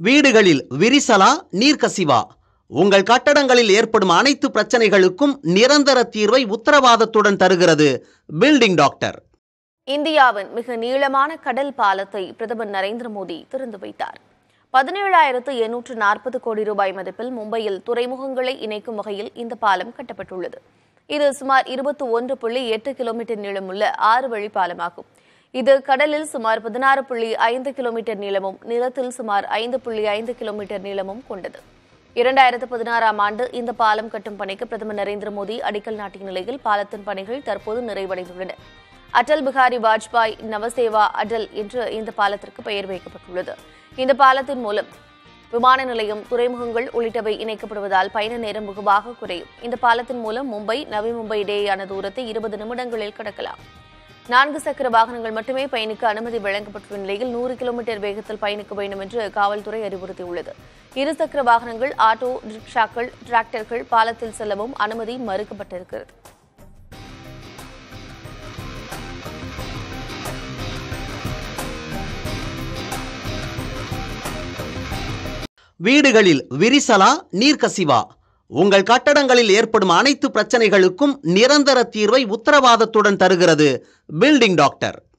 வீடுகளில் விரிசலா நீர்க்கசிவா உங்கள் கட்டடங்களில் ஏற்படும் அனைத்து பிரச்சனைகளுக்கும் நிரந்தர தீர்வை உத்தரவாதத்துடன் தருகிறது பில்டிங் டாக்டர் இந்தியாவின் மிக நீளமான கடல் பாலத்தை பிரதமர் நரேந்திர மோடி திறந்து வைத்தார் பதினேழாயிரத்து எண்ணூற்று நாற்பது கோடி ரூபாய் மதிப்பில் மும்பையில் துறைமுகங்களை இணைக்கும் வகையில் இந்த பாலம் கட்டப்பட்டுள்ளது இது சுமார் இருபத்தி ஒன்று புள்ளி எட்டு கிலோமீட்டர் நீளமுள்ள ஆறு வழி பாலமாகும் இது கடலில் சுமார் பதினாறு புள்ளி ஐந்து கிலோமீட்டர் நீளமும் நிலத்தில் சுமார் ஐந்து புள்ளி ஐந்து கிலோமீட்டர் நீளமும் கொண்டது இரண்டாயிரத்து பதினாறாம் ஆண்டு இந்த பாலம் கட்டும் பணிக்கு பிரதமர் நரேந்திர மோடி அடிக்கல் நாட்டிய நிலையில் பாலத்தின் பணிகள் தற்போது நிறைவடைந்துள்ளன அடல் பிகாரி வாஜ்பாய் நவசேவா அடல் என்று இந்த பாலத்திற்கு பெயர் வைக்கப்பட்டுள்ளது இந்த பாலத்தின் மூலம் விமான நிலையம் துறைமுகங்கள் உள்ளிட்டவை இணைக்கப்படுவதால் பயண நேரம் வெகுவாக குறையும் இந்த பாலத்தின் மூலம் மும்பை நவி மும்பை இடையேயான தூரத்தை இருபது நிமிடங்களில் கடக்கலாம் நான்கு சக்கர வாகனங்கள் மட்டுமே பயணிக்க அனுமதி வழங்கப்பட்டுள்ள நிலையில் நூறு கிலோமீட்டர் வேகத்தில் பயணிக்க வேண்டும் என்று காவல்துறை அறிவுறுத்தியுள்ளது இரு சக்கர வாகனங்கள் ஆட்டோ ரிக்ஷாக்கள் டிராக்டர்கள் பாலத்தில் செல்லவும் அனுமதி மறுக்கப்பட்டிருக்கிறது வீடுகளில் விரிசலா நீர்க்கசிவா உங்கள் கட்டடங்களில் ஏற்படும் அனைத்து பிரச்சனைகளுக்கும் நிரந்தர தீர்வை உத்தரவாதத்துடன் தருகிறது பில்டிங் டாக்டர்